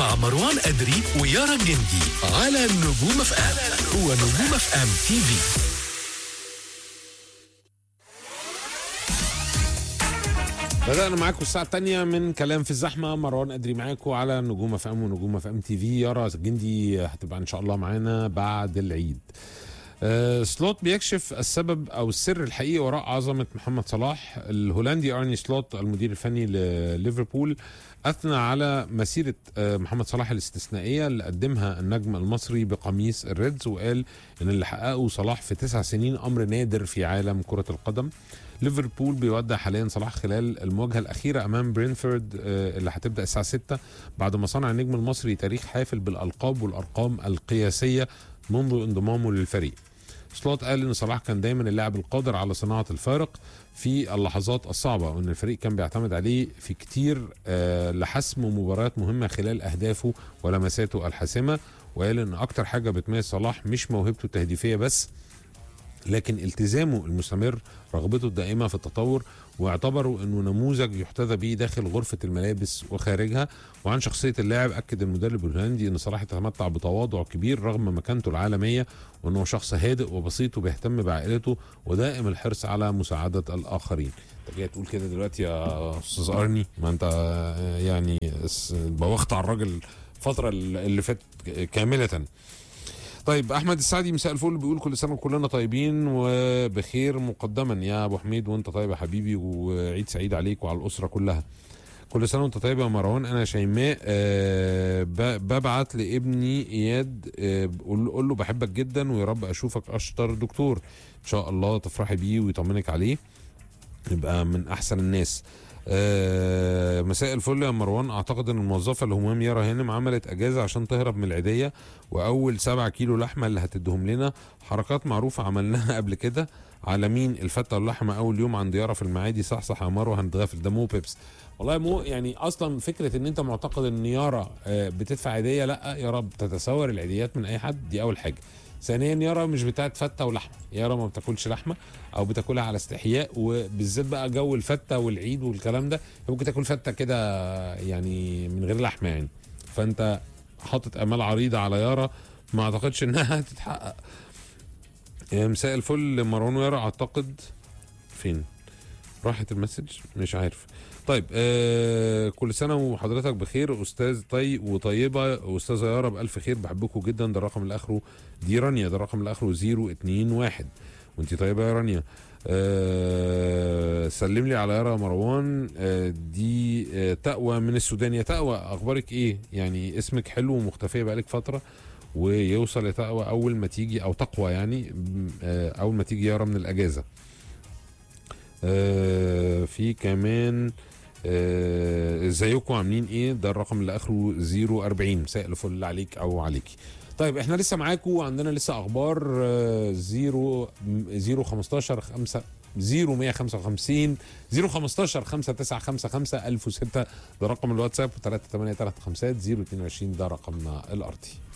مع مروان أدري ويارا جندي على نجوم اف ام هو نجوم اف ام تي في بدأنا معاكم الساعة الثانية من كلام في الزحمة مروان أدري معاكم على نجوم اف ام ونجوم اف ام تي في يارا جندي هتبقى إن شاء الله معانا بعد العيد. آه، سلوت بيكشف السبب او السر الحقيقي وراء عظمه محمد صلاح الهولندي ارني سلوت المدير الفني لليفربول اثنى على مسيره آه، محمد صلاح الاستثنائيه اللي قدمها النجم المصري بقميص الريدز وقال ان اللي حققه صلاح في تسع سنين امر نادر في عالم كره القدم ليفربول بيودع حاليا صلاح خلال المواجهه الاخيره امام برينفورد آه، اللي هتبدا الساعه 6 بعد ما صنع النجم المصري تاريخ حافل بالالقاب والارقام القياسيه منذ انضمامه للفريق سلوت قال ان صلاح كان دايما اللاعب القادر على صناعه الفارق في اللحظات الصعبه وان الفريق كان بيعتمد عليه في كتير آه، لحسم مباريات مهمه خلال اهدافه ولمساته الحاسمه وقال ان اكتر حاجه بتميز صلاح مش موهبته التهديفيه بس لكن التزامه المستمر رغبته الدائمه في التطور واعتبروا انه نموذج يحتذى به داخل غرفه الملابس وخارجها وعن شخصيه اللاعب اكد المدرب الهولندي ان صلاح يتمتع بتواضع كبير رغم مكانته العالميه وانه شخص هادئ وبسيط وبيهتم بعائلته ودائم الحرص على مساعده الاخرين انت جاي تقول كده دلوقتي يا استاذ ارني ما انت آه، يعني اس- بوخت على الراجل الفتره اللي فاتت كامله طيب احمد السعدي مساء الفل بيقول كل سنه وكلنا طيبين وبخير مقدما يا ابو حميد وانت طيب يا حبيبي وعيد سعيد عليك وعلى الاسره كلها كل سنه وانت طيب يا مروان انا شيماء آه، ب- ببعت لابني اياد آه، قول قول له بحبك جدا ويا رب اشوفك اشطر دكتور ان شاء الله تفرحي بيه ويطمنك عليه يبقى من احسن الناس آه مساء الفل يا مروان اعتقد ان الموظفه الهمام يارا هانم عملت اجازه عشان تهرب من العيديه واول سبعة كيلو لحمه اللي هتديهم لنا حركات معروفه عملناها قبل كده على مين الفته واللحمه اول يوم عند يارا في المعادي صح صح يا مروه هنتغافل ده مو بيبس والله مو يعني اصلا فكره ان انت معتقد ان يارا آه، بتدفع عيديه لا يارا بتتصور العيديات من اي حد دي اول حاجه ثانيا يارا مش بتاعت فته ولحمه يارا ما بتاكلش لحمه او بتاكلها على استحياء وبالذات بقى جو الفته والعيد والكلام ده ممكن تاكل فته كده يعني من غير لحمه يعني فانت حاطط امال عريضه على يارا ما اعتقدش انها هتتحقق يا مساء الفل مروان ويارا اعتقد فين راحت المسج مش عارف طيب آه كل سنه وحضرتك بخير استاذ طيب وطيبه استاذه يارا بالف خير بحبكم جدا ده الرقم اللي اخره دي رانيا ده الرقم اللي اخره 021 وانت طيبه يا رانيا آه سلم لي على يارا مروان آه دي آه تقوى من السودان يا تقوى اخبارك ايه يعني اسمك حلو ومختفيه بقالك فتره ويوصل لتقوى اول ما تيجي او تقوى يعني م- آه اول ما تيجي يارا من الاجازه آه في كمان آه، ازيكم عاملين ايه ده الرقم اللي اخره 040 مساء الفل عليك او عليكي طيب احنا لسه معاكم وعندنا لسه اخبار 0 0 15 5 0 155 0 15 5 9 5 5 1006 ده رقم الواتساب و 3 8 3 5 0 22 ده رقمنا الارضي